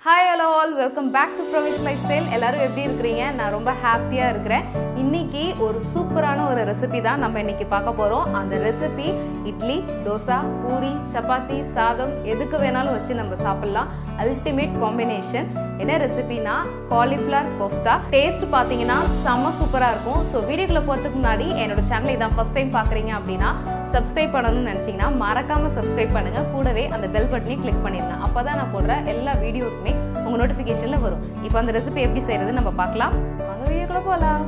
hi hello all welcome back to ப்ரொவிஸ் life style எல்லாரும் எப்படி இருக்கிறீங்க நான் ரொம்ப ஹாப்பியாக இருக்கிறேன் இன்னைக்கு ஒரு சூப்பரான ஒரு ரெசிபி தான் நம்ம இன்னைக்கு பார்க்க போகிறோம் அந்த ரெசிபி இட்லி தோசை பூரி சப்பாத்தி சாதம் எதுக்கு வேணாலும் வச்சு நம்ம சாப்பிட்லாம் அல்டிமேட் காம்பினேஷன் என்ன ரெசிபினா காலிஃப்ளவர் கோஃப்தா டேஸ்ட் பார்த்தீங்கன்னா செம்ம சூப்பராக இருக்கும் ஸோ வீடியோக்குள்ளே போகிறதுக்கு முன்னாடி என்னோட சேனலை இதான் ஃபஸ்ட் டைம் பார்க்குறீங்க அப்படின்னா சப்ஸ்கிரைப் பண்ணணும்னு நினச்சிங்கன்னா மறக்காமல் சப்ஸ்கிரைப் பண்ணுங்கள் கூடவே அந்த பெல் பட்டனையும் கிளிக் பண்ணிடுங்க அப்போ தான் நான் போடுற எல்லா வீடியோஸுமே உங்கள் நோட்டிஃபிகேஷனில் வரும் இப்போ அந்த ரெசிபி எப்படி செய்கிறது நம்ம பார்க்கலாம் வாங்க வீடியோக்குள்ளே போகலாம்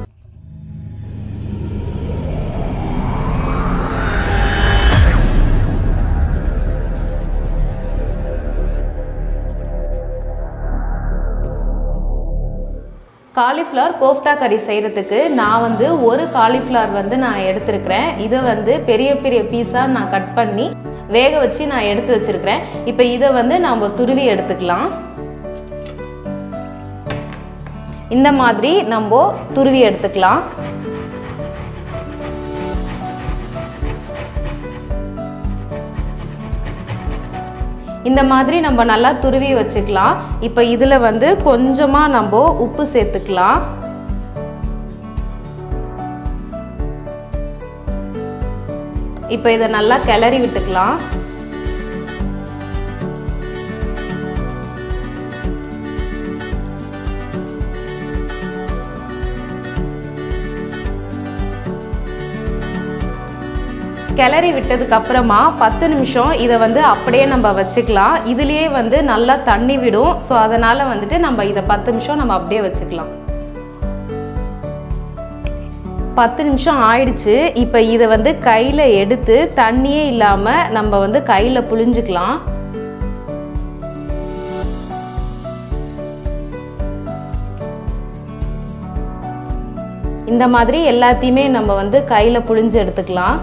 காலிஃப்ளவர் கோஃப்தா கறி செய்கிறதுக்கு நான் வந்து ஒரு காலிஃப்ளவர் வந்து நான் எடுத்திருக்கிறேன் இதை வந்து பெரிய பெரிய பீஸாக நான் கட் பண்ணி வேக வச்சு நான் எடுத்து வச்சிருக்கிறேன் இப்போ இதை வந்து நம்ம துருவி எடுத்துக்கலாம் இந்த மாதிரி நம்ம துருவி எடுத்துக்கலாம் இந்த மாதிரி நம்ம நல்லா துருவி வச்சுக்கலாம் இப்போ இதில் வந்து கொஞ்சமாக நம்ம உப்பு சேர்த்துக்கலாம் இப்போ இதை நல்லா கிளறி விட்டுக்கலாம் கிளறி விட்டதுக்கு அப்புறமா பத்து நிமிஷம் இதை வந்து அப்படியே நம்ம வச்சுக்கலாம் இதுலேயே வந்து நல்லா தண்ணி விடும் ஸோ அதனால் வந்துட்டு நம்ம இதை பத்து நிமிஷம் நம்ம அப்படியே வச்சுக்கலாம் பத்து நிமிஷம் ஆயிடுச்சு இப்போ இதை வந்து கையில் எடுத்து தண்ணியே இல்லாமல் நம்ம வந்து கையில் புழிஞ்சுக்கலாம் இந்த மாதிரி எல்லாத்தையுமே நம்ம வந்து கையில் புழிஞ்சு எடுத்துக்கலாம்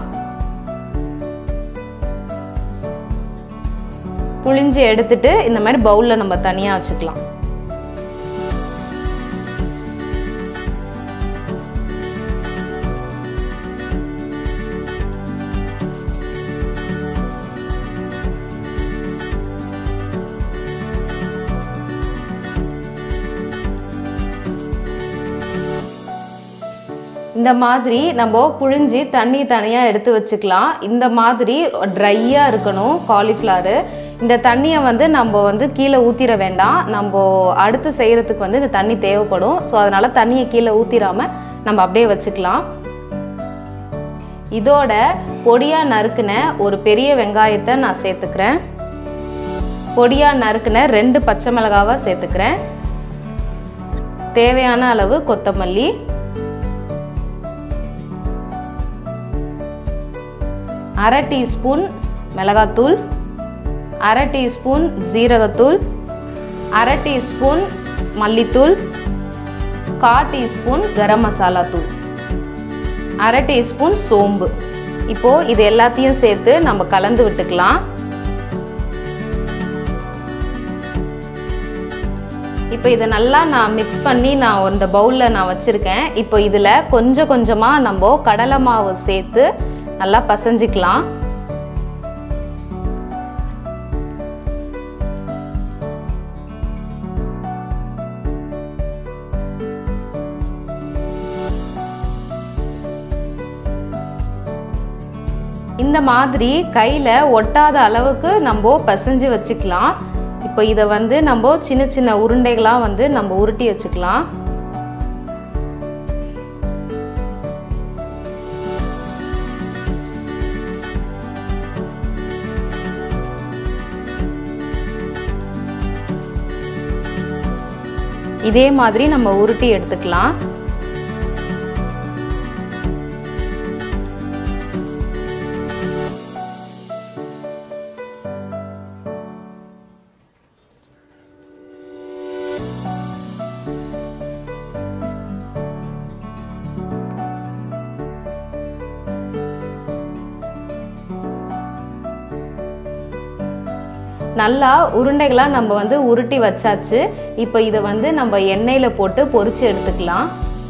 புழிஞ்சு எடுத்துட்டு இந்த மாதிரி பவுலில் நம்ம தனியாக வச்சுக்கலாம் இந்த மாதிரி நம்ம புழிஞ்சு தண்ணி தனியாக எடுத்து வச்சுக்கலாம் இந்த மாதிரி ட்ரையாக இருக்கணும் காலிஃப்ளவரு இந்த தண்ணியை வந்து நம்ம வந்து கீழே ஊற்றிட வேண்டாம் நம்ம அடுத்து செய்கிறதுக்கு வந்து இந்த தண்ணி தேவைப்படும் ஸோ அதனால் தண்ணியை கீழே ஊற்றிடாமல் நம்ம அப்படியே வச்சுக்கலாம் இதோட பொடியாக நறுக்கின ஒரு பெரிய வெங்காயத்தை நான் சேர்த்துக்கிறேன் பொடியாக நறுக்கின ரெண்டு பச்சை மிளகாவை சேர்த்துக்கிறேன் தேவையான அளவு கொத்தமல்லி அரை டீஸ்பூன் மிளகாத்தூள் அரை டீஸ்பூன் ஜீரகத்தூள் அரை டீஸ்பூன் மல்லித்தூள் கா டீஸ்பூன் கரம் மசாலா தூள் அரை டீஸ்பூன் சோம்பு இப்போது இது எல்லாத்தையும் சேர்த்து நம்ம கலந்து விட்டுக்கலாம் இப்போ இதை நல்லா நான் மிக்ஸ் பண்ணி நான் இந்த பவுலில் நான் வச்சுருக்கேன் இப்போ இதில் கொஞ்சம் கொஞ்சமாக நம்ம கடலை மாவு சேர்த்து நல்லா பசைஞ்சிக்கலாம் இந்த மாதிரி கையில் ஒட்டாத அளவுக்கு நம்ம பசைஞ்சு வச்சுக்கலாம் இப்போ இதை வந்து நம்ம சின்ன சின்ன உருண்டைகளாக வந்து நம்ம உருட்டி வச்சுக்கலாம் இதே மாதிரி நம்ம உருட்டி எடுத்துக்கலாம் நல்லா உருண்டைகளாக நம்ம வந்து உருட்டி வச்சாச்சு இப்போ இதை வந்து நம்ம எண்ணெயில் போட்டு பொரிச்சு எடுத்துக்கலாம்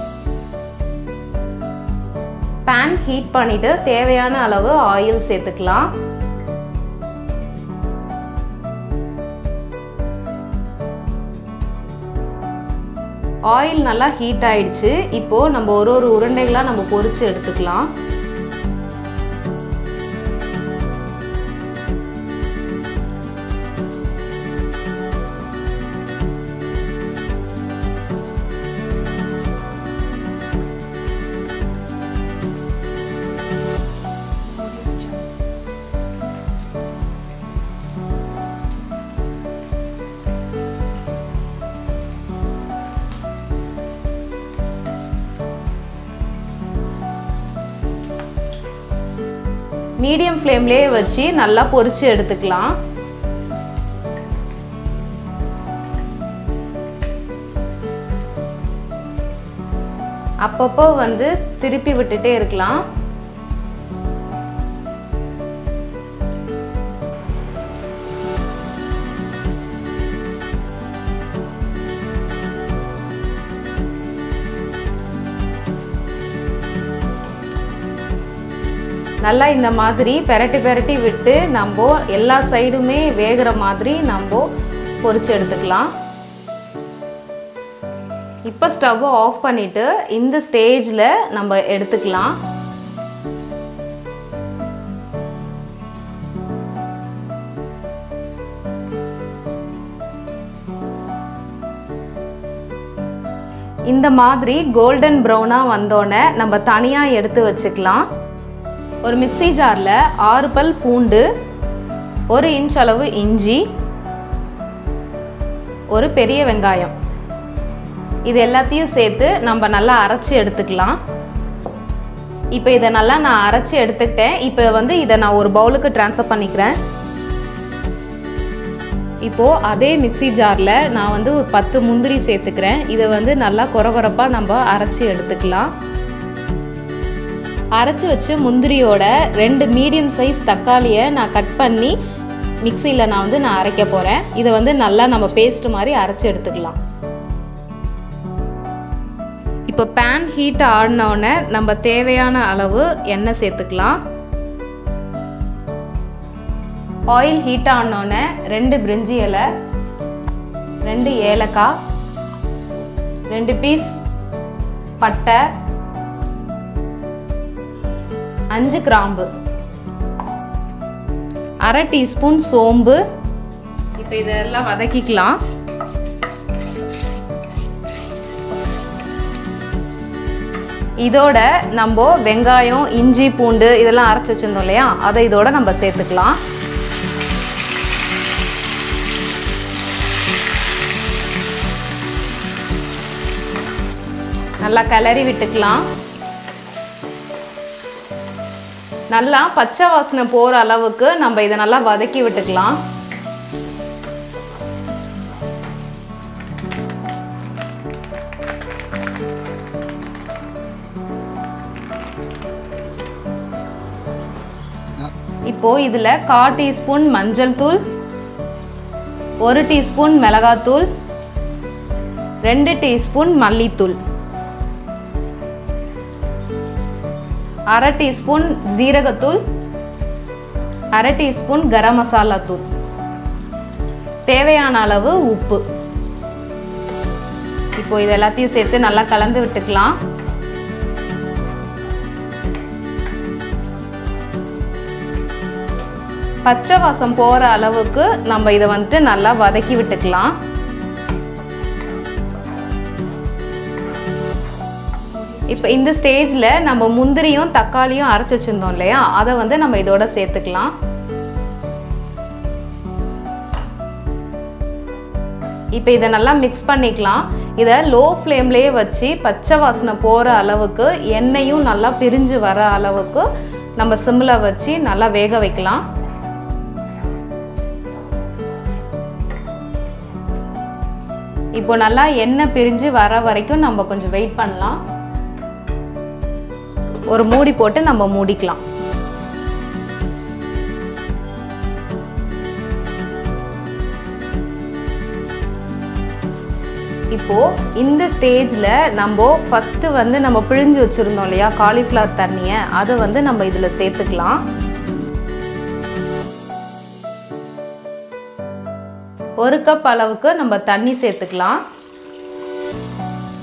பேன் ஹீட் பண்ணிட்டு தேவையான அளவு ஆயில் சேர்த்துக்கலாம் ஆயில் நல்லா ஹீட் ஆயிடுச்சு இப்போது நம்ம ஒரு ஒரு உருண்டைகளாக நம்ம பொரிச்சு எடுத்துக்கலாம் மீடியம் ஃப்ளேம்லேயே வச்சு நல்லா பொரிச்சு எடுத்துக்கலாம் அப்பப்போ வந்து திருப்பி விட்டுட்டே இருக்கலாம் நல்லா இந்த மாதிரி பெரட்டி பெரட்டி விட்டு நம்ம எல்லா சைடுமே வேகிற மாதிரி நம்ம பொரிச்சு எடுத்துக்கலாம் இப்போ ஸ்டவ்வை ஆஃப் பண்ணிவிட்டு இந்த ஸ்டேஜில் நம்ம எடுத்துக்கலாம் இந்த மாதிரி கோல்டன் ப்ரௌனாக வந்தோடனே நம்ம தனியாக எடுத்து வச்சுக்கலாம் ஒரு மிக்சி ஜாரில் ஆறு பல் பூண்டு ஒரு இன்ச் அளவு இஞ்சி ஒரு பெரிய வெங்காயம் இது எல்லாத்தையும் சேர்த்து நம்ம நல்லா அரைச்சி எடுத்துக்கலாம் இப்போ இதை நல்லா நான் அரைச்சி எடுத்துக்கிட்டேன் இப்போ வந்து இதை நான் ஒரு பவுலுக்கு ட்ரான்ஸ்ஃபர் பண்ணிக்கிறேன் இப்போது அதே மிக்சி ஜாரில் நான் வந்து ஒரு பத்து முந்திரி சேர்த்துக்கிறேன் இதை வந்து நல்லா கொரகொரப்பாக நம்ம அரைச்சி எடுத்துக்கலாம் அரைச்சி வச்ச முந்திரியோட ரெண்டு மீடியம் சைஸ் தக்காளியை நான் கட் பண்ணி மிக்சியில் நான் வந்து நான் அரைக்க போகிறேன் இதை வந்து நல்லா நம்ம பேஸ்ட் மாதிரி அரைச்சி எடுத்துக்கலாம் இப்போ பேன் ஹீட் ஆடினோடனே நம்ம தேவையான அளவு எண்ணெய் சேர்த்துக்கலாம் ஆயில் ஹீட் ஆனோடனே ரெண்டு பிரிஞ்சி இலை ரெண்டு ஏலக்காய் ரெண்டு பீஸ் பட்டை அஞ்சு கிராம்பு அரை டீஸ்பூன் சோம்பு இப்போ இதெல்லாம் வதக்கிக்கலாம் இதோட நம்ம வெங்காயம் இஞ்சி பூண்டு இதெல்லாம் அரைச்சி வச்சிருந்தோம் இல்லையா அதை இதோட நம்ம சேர்த்துக்கலாம் நல்லா கிளறி விட்டுக்கலாம் நல்லா பச்சை வாசனை போகிற அளவுக்கு நம்ம இதை நல்லா வதக்கி விட்டுக்கலாம் இப்போ இதில் கால் டீஸ்பூன் மஞ்சள் தூள் ஒரு டீஸ்பூன் மிளகாத்தூள் ரெண்டு டீஸ்பூன் மல்லித்தூள் அரை டீஸ்பூன் ஜீரகத்தூள் அரை டீஸ்பூன் கரம் மசாலா தூள் தேவையான அளவு உப்பு இப்போ இது எல்லாத்தையும் சேர்த்து நல்லா கலந்து விட்டுக்கலாம் பச்சை வாசம் போகிற அளவுக்கு நம்ம இதை வந்துட்டு நல்லா வதக்கி விட்டுக்கலாம் இப்போ இந்த ஸ்டேஜில் நம்ம முந்திரியும் தக்காளியும் அரைச்சி வச்சுருந்தோம் இல்லையா அதை வந்து நம்ம இதோட சேர்த்துக்கலாம் இப்போ இதை நல்லா மிக்ஸ் பண்ணிக்கலாம் இதை லோ ஃப்ளேம்லேயே வச்சு பச்சை வாசனை போகிற அளவுக்கு எண்ணெயும் நல்லா பிரிஞ்சு வர அளவுக்கு நம்ம சிம்மில் வச்சு நல்லா வேக வைக்கலாம் இப்போ நல்லா எண்ணெய் பிரிஞ்சு வர வரைக்கும் நம்ம கொஞ்சம் வெயிட் பண்ணலாம் ஒரு மூடி போட்டு நம்ம மூடிக்கலாம் இப்போ இந்த ஸ்டேஜில் நம்ம ஃபஸ்ட்டு வந்து நம்ம பிழிஞ்சு வச்சுருந்தோம் இல்லையா காலிஃப்ளவர் தண்ணியை அதை வந்து நம்ம இதில் சேர்த்துக்கலாம் ஒரு கப் அளவுக்கு நம்ம தண்ணி சேர்த்துக்கலாம்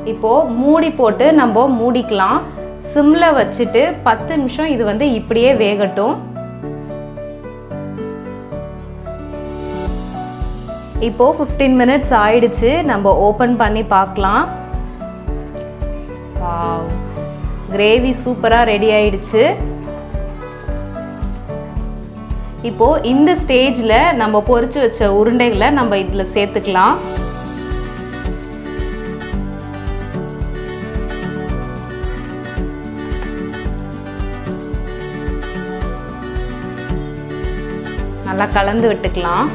இப்போது மூடி போட்டு நம்ம மூடிக்கலாம் சிம்மில் வச்சுட்டு பத்து நிமிஷம் இது வந்து இப்படியே வேகட்டும் இப்போது ஃபிஃப்டீன் மினிட்ஸ் ஆயிடுச்சு நம்ம ஓப்பன் பண்ணி பார்க்கலாம் கிரேவி சூப்பராக ரெடி ஆயிடுச்சு இப்போது இந்த ஸ்டேஜில் நம்ம பொரிச்சு வச்ச உருண்டைகளை நம்ம இதில் சேர்த்துக்கலாம் நல்லா கலந்து விட்டுக்கலாம்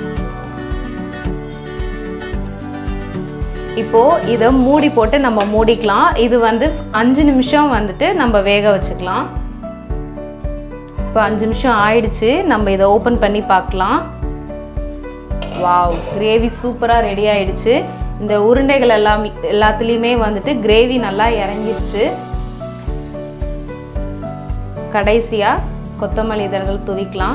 இப்போ இதை மூடி போட்டு நம்ம மூடிக்கலாம் இது வந்து அஞ்சு நிமிஷம் வந்துட்டு நம்ம வேக வச்சுக்கலாம் இப்போ அஞ்சு நிமிஷம் ஆயிடுச்சு நம்ம இதை ஓப்பன் பண்ணி பார்க்கலாம் வாவ் கிரேவி சூப்பராக ரெடி ஆயிடுச்சு இந்த உருண்டைகள் எல்லாம் எல்லாத்துலேயுமே வந்துட்டு கிரேவி நல்லா இறங்கிடுச்சு கடைசியாக கொத்தமல்லி இதழ்கள் துவிக்கலாம்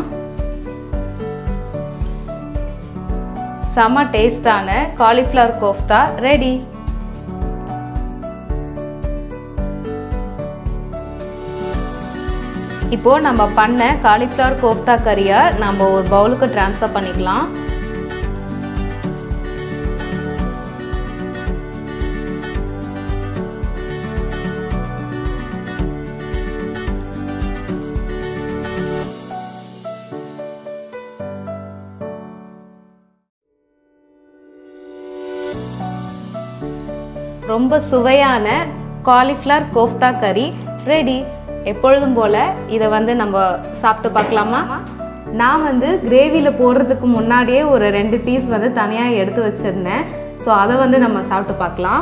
செம டேஸ்டான காலிஃப்ளவர் கோஃப்தா ரெடி இப்போ நம்ம பண்ண காலிஃப்ளவர் கோஃப்தா கறியை நம்ம ஒரு பவுலுக்கு ட்ரான்ஸ்ஃபர் பண்ணிக்கலாம் ரொம்ப சுவையான காலிஃப்ளவர் கோஃப்தா கறி ரெடி எப்பொழுதும் போல் இதை வந்து நம்ம சாப்பிட்டு பார்க்கலாமா நான் வந்து கிரேவியில் போடுறதுக்கு முன்னாடியே ஒரு ரெண்டு பீஸ் வந்து தனியாக எடுத்து வச்சுருந்தேன் ஸோ அதை வந்து நம்ம சாப்பிட்டு பார்க்கலாம்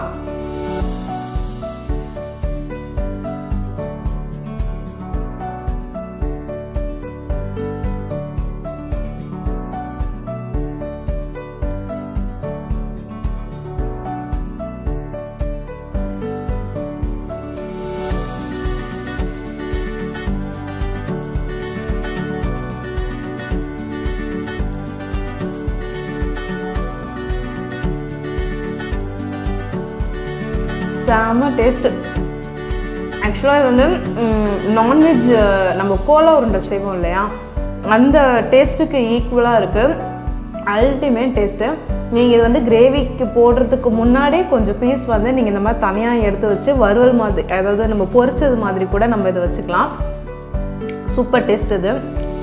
செம டேஸ்ட்டு ஆக்சுவலாக இது வந்து நான்வெஜ் நம்ம கோலா உருண்டை செய்வோம் இல்லையா அந்த டேஸ்ட்டுக்கு ஈக்குவலாக இருக்குது அல்டிமேட் டேஸ்ட்டு நீங்கள் இது வந்து கிரேவிக்கு போடுறதுக்கு முன்னாடியே கொஞ்சம் பீஸ் வந்து நீங்கள் இந்த மாதிரி தனியாக எடுத்து வச்சு வறுவல் மாதிரி அதாவது நம்ம பொரிச்சது மாதிரி கூட நம்ம இதை வச்சுக்கலாம் சூப்பர் டேஸ்ட் இது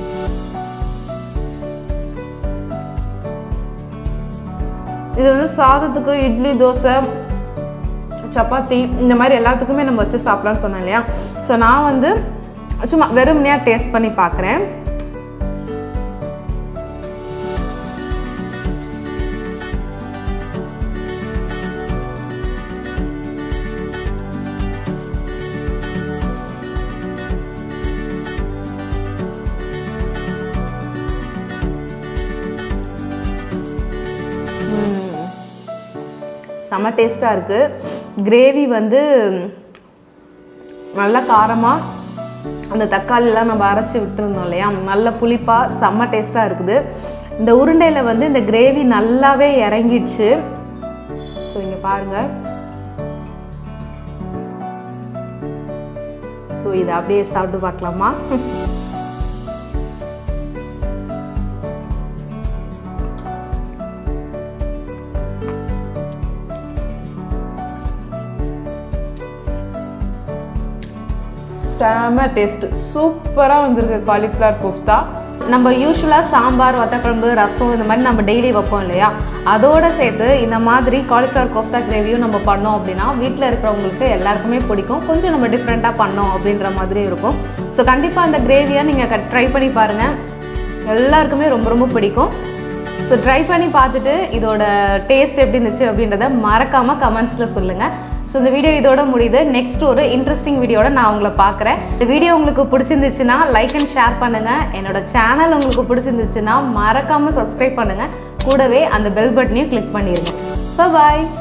இது வந்து சாதத்துக்கு இட்லி தோசை சப்பாத்தி இந்த மாதிரி எல்லாத்துக்குமே நம்ம வச்சு சாப்பிட்லான்னு சொன்னேன் இல்லையா ஸோ நான் வந்து சும்மா வெறுமனையாக டேஸ்ட் பண்ணி பார்க்குறேன் செம்ம டேஸ்ட்டாக இருக்குது கிரேவி வந்து நல்ல காரமாக அந்த தக்காளிலாம் நம்ம அரைச்சி விட்டுருந்தோம் இல்லையா நல்ல புளிப்பாக செம்ம டேஸ்ட்டாக இருக்குது இந்த உருண்டையில் வந்து இந்த கிரேவி நல்லாவே இறங்கிடுச்சு ஸோ இங்கே பாருங்கள் ஸோ இதை அப்படியே சாப்பிட்டு பார்க்கலாமா செம டேஸ்ட் சூப்பராக வந்திருக்கு காலிஃப்ளவர் குஃப்தா நம்ம யூஸ்வலாக சாம்பார் வத்தக்குழம்பு ரசம் இந்த மாதிரி நம்ம டெய்லி வைப்போம் இல்லையா அதோடு சேர்த்து இந்த மாதிரி காலிஃப்ளவர் கோஃப்தா கிரேவியும் நம்ம பண்ணோம் அப்படின்னா வீட்டில் இருக்கிறவங்களுக்கு எல்லாருக்குமே பிடிக்கும் கொஞ்சம் நம்ம டிஃப்ரெண்ட்டாக பண்ணோம் அப்படின்ற மாதிரி இருக்கும் ஸோ கண்டிப்பாக அந்த கிரேவியை நீங்கள் ட்ரை பண்ணி பாருங்கள் எல்லாருக்குமே ரொம்ப ரொம்ப பிடிக்கும் ஸோ ட்ரை பண்ணி பார்த்துட்டு இதோட டேஸ்ட் எப்படி இருந்துச்சு அப்படின்றத மறக்காமல் கமெண்ட்ஸில் சொல்லுங்கள் ஸோ இந்த வீடியோ இதோட முடியுது நெக்ஸ்ட் ஒரு இன்ட்ரெஸ்டிங் வீடியோட நான் உங்களை பார்க்குறேன் இந்த வீடியோ உங்களுக்கு பிடிச்சிருந்துச்சுன்னா லைக் அண்ட் ஷேர் பண்ணுங்கள் என்னோட சேனல் உங்களுக்கு பிடிச்சிருந்துச்சுன்னா மறக்காமல் சப்ஸ்கிரைப் பண்ணுங்கள் கூடவே அந்த பெல் பட்டனையும் கிளிக் பண்ணிடுங்க பாய்